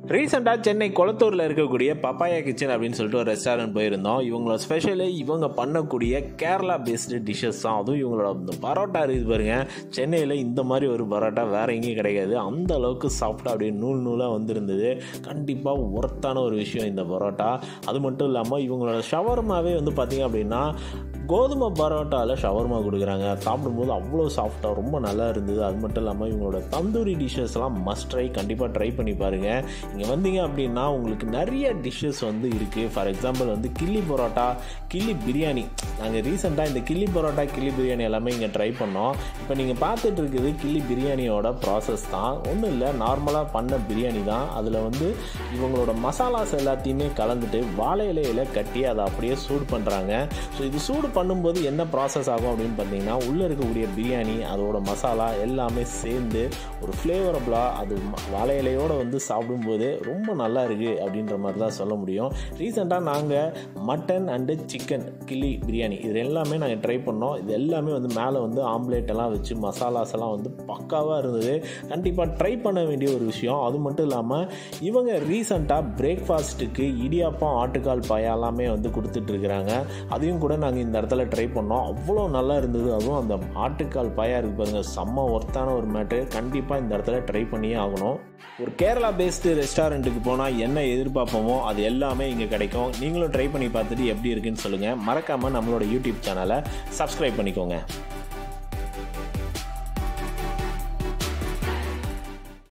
ரீசெண்டாக சென்னை குளத்தூரில் இருக்கக்கூடிய papaya kitchen அப்படின்னு சொல்லிட்டு ஒரு ரெஸ்டாரண்ட் போயிருந்தோம் இவங்களோட ஸ்பெஷலு இவங்க பண்ணக்கூடிய கேரளா பேஸ்டு டிஷ்ஷஸ் தான் அதுவும் இவங்களோட இந்த பரோட்டா இருக்குது பாருங்க சென்னையில் இந்த மாதிரி ஒரு பரோட்டா வேறு எங்கேயும் கிடைக்காது அந்த அளவுக்கு சாஃப்டாக அப்படியே நூல் நூலாக வந்திருந்தது கண்டிப்பாக ஒர்த்தான ஒரு விஷயம் இந்த பரோட்டா அது மட்டும் இல்லாமல் இவங்களோட ஷவர்மாவே வந்து பார்த்திங்க அப்படின்னா கோதுமை பரோட்டாவில் ஷவர்மா கொடுக்குறாங்க சாப்பிடும்போது அவ்வளோ சாஃப்டாக ரொம்ப நல்லா இருந்தது அது மட்டும் இல்லாமல் இவங்களோட தந்தூரி டிஷ்ஷஸ்லாம் மஸ்ட் ட்ரை கண்டிப்பாக ட்ரை பண்ணி பாருங்கள் இங்கே வந்தீங்க அப்படின்னா உங்களுக்கு நிறைய டிஷ்ஷஸ் வந்து இருக்குது ஃபார் எக்ஸாம்பிள் வந்து கில்லி பரோட்டா கில்லி பிரியாணி நாங்கள் ரீசெண்டாக இந்த கில்லி பரோட்டா கில்லி பிரியாணி எல்லாமே இங்கே ட்ரை பண்ணோம் இப்போ நீங்கள் பார்த்துட்டு இருக்குது கில்லி பிரியாணியோட ப்ராசஸ் தான் ஒன்றும் இல்லை நார்மலாக பண்ண பிரியாணி தான் அதில் வந்து இவங்களோட மசாலாஸ் எல்லாத்தையுமே கலந்துட்டு வாழை இலையில கட்டி அதை அப்படியே சூடு பண்ணுறாங்க ஸோ இது சூடு பண்ணும்போது என்ன ப்ராசஸ் ஆகும் அப்படின்னு பார்த்தீங்கன்னா உள்ளே இருக்கக்கூடிய பிரியாணி அதோட மசாலா எல்லாமே சேர்ந்து ஒரு ஃப்ளேவரபுளாக அது ம- வாழை இலையோடு வந்து சாப்பிடும்போது ரொம்ப நல்லா இருக்குது அப்படின்ற மாதிரி தான் சொல்ல முடியும் ரீசெண்டாக நாங்கள் மட்டன் அண்டு சிக்கன் கில்லி பிரியாணி இது எல்லாமே நாங்கள் ட்ரை பண்ணோம் இது எல்லாமே வந்து மேலே வந்து ஆம்லேட் எல்லாம் வச்சு மசாலாஸ் எல்லாம் வந்து பக்காவாக இருந்தது கண்டிப்பாக ட்ரை பண்ண வேண்டிய ஒரு விஷயம் அது மட்டும் இல்லாமல் இவங்க ரீசெண்டாக பிரேக்ஃபாஸ்ட்டுக்கு இடியாப்பம் ஆட்டுக்கால் பாயா எல்லாமே வந்து கொடுத்துட்ருக்குறாங்க அதையும் கூட நாங்கள் இந்த இடத்துல ட்ரை பண்ணோம் அவ்வளோ நல்லா இருந்தது அதுவும் அந்த ஆட்டுக்கால் பாயா இருக்கு பாருங்க செம்ம ஒர்த்தான ஒரு மேட்ரு கண்டிப்பாக இந்த இடத்துல ட்ரை பண்ணியே ஆகணும் ஒரு கேரளா பேஸ்டு ரெஸ்டாரண்ட்டுக்கு போனால் என்ன எதிர்பார்ப்போமோ அது எல்லாமே இங்கே கிடைக்கும் நீங்களும் ட்ரை பண்ணி பார்த்துட்டு எப்படி இருக்குன்னு சொல்லுங்கள் மறக்காமல் நம்மளோட யூடியூப் சேனலை சப்ஸ்கிரைப் பண்ணிக்கோங்க